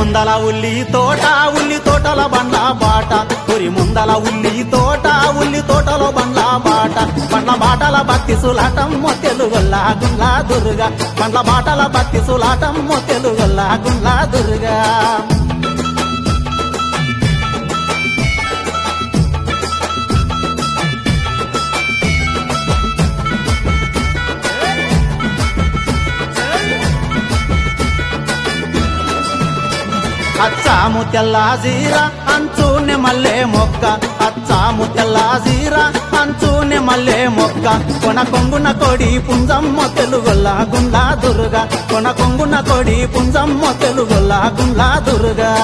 ముందల ఉల్లి తోట ఉల్లి తోటల బండ్ల బాట పురి ముందల ఉల్లి తోట ఉల్లి తోటలో బండ్ల బాట బండ్ల బాటల భక్తి సులాటం తెలుగొల్లా గుండ్లా దుర్గా బండ్ల బాటల భక్తి సులాటం తెలుగొల్లా గుండ్లా దుర్గా అచ్చాము తెల్ల జీరా అంచూనే మల్లె మొక్క అచ్చాము తెల్ల జీరా అంచూనే మల్లె మొక్క కొన కొంగున కొడి పుంజమ్మ తెలుగొల్ల గుండ్లా దుర్గా కొన కొంగున కొడి పుంజమ్మ తెలుగొల్ల గుండ్లా దుర్గా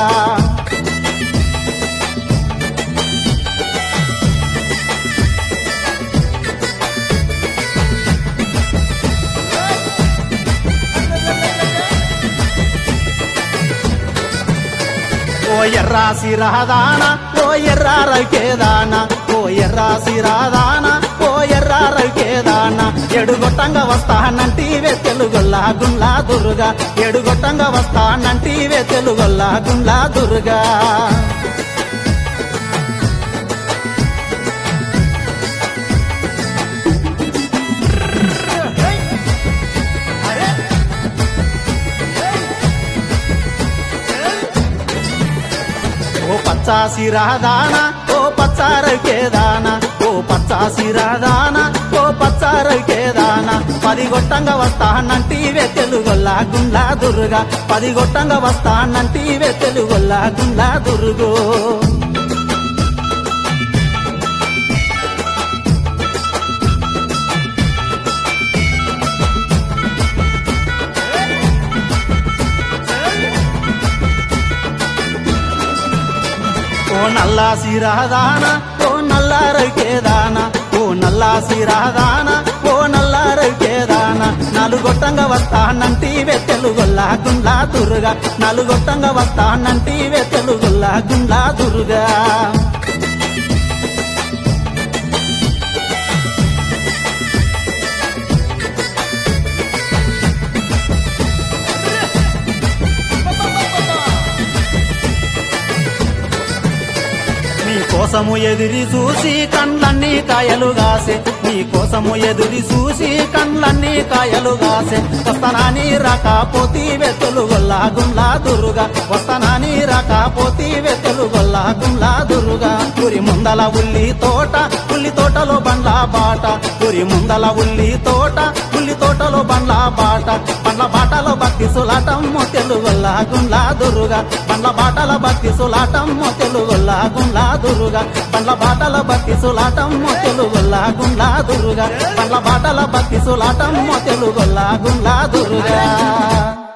ఓ ఎర్రా సిరాదాన ఓ ఎర్రా రైకేదాన ఓ ఎర్రా సిరాదాన ఓ ఎర్రా రైకేదాన ఎడుగొట్టంగా వస్తానంటీవే తెలుగొల్లా గుండ్లా దుర్గా ఎడుగొట్టంగా వస్తానంటీవే తెలుగొల్లా గుండ్లా దుర్గా ఓ పచ్చాసి రాదాన ఓ పచ్చారకేదాన ఓ పచ్చాసి రాదాన ఓ పచ్చారకేదాన పది గొట్టంగా వస్తానంటీవే తెలుగొల్లా గుండ్లా దుర్గా పది గొట్టంగా వస్తానంటీవే తెలుగొల్లా గుండ్లా దుర్గో ఓ నల్లా సిరాదాన ఓ నల్లా రైకేదాన ఓ నల్లా సిరాదాన ఓ నల్లా రైకేదాన నలుగొట్టంగా వస్తానంటీవే తెలుగొల్లా గుండ్లా దుర్గా నలుగొట్టంగా వస్తానంటీవే తెలుగొల్లా గుండ్లా దుర్గా నీ కోసము ఎదిరి చూసి కండ్లన్నీ కాయలు గాసే నీ కోసము ఎదిరి చూసి కండ్లన్నీ కాయలు గాసే వస్తానాని రాకపోతీ వెతులు గొల్లా గుండ్లా దురుగా వస్తానాని రాకపోతీ వెతులు గొల్లా గుండ్లా దురుగా పురి ముందల ఉల్లి తోట ఉల్లి తోటలో బండ్ల బాట పురి ముందల ఉల్లి తోట ఉల్లి తోటలో బండ్ల బాట బండ్ల బాటలో భక్తి సులాటం తెలుగొల్లా గుండ్లా దురుగా బండ్ల బాటల భక్తి సులాటం తెలుగొల్లా గుండ్లా దురుగా బండ్ల బాటల భక్తి సులాటం తెలుగొల్లా గుండ్లా దురుగా బండ్ల బాటల భక్తి సులాటం తెలుగొల్లా గుండ్లా దురుగా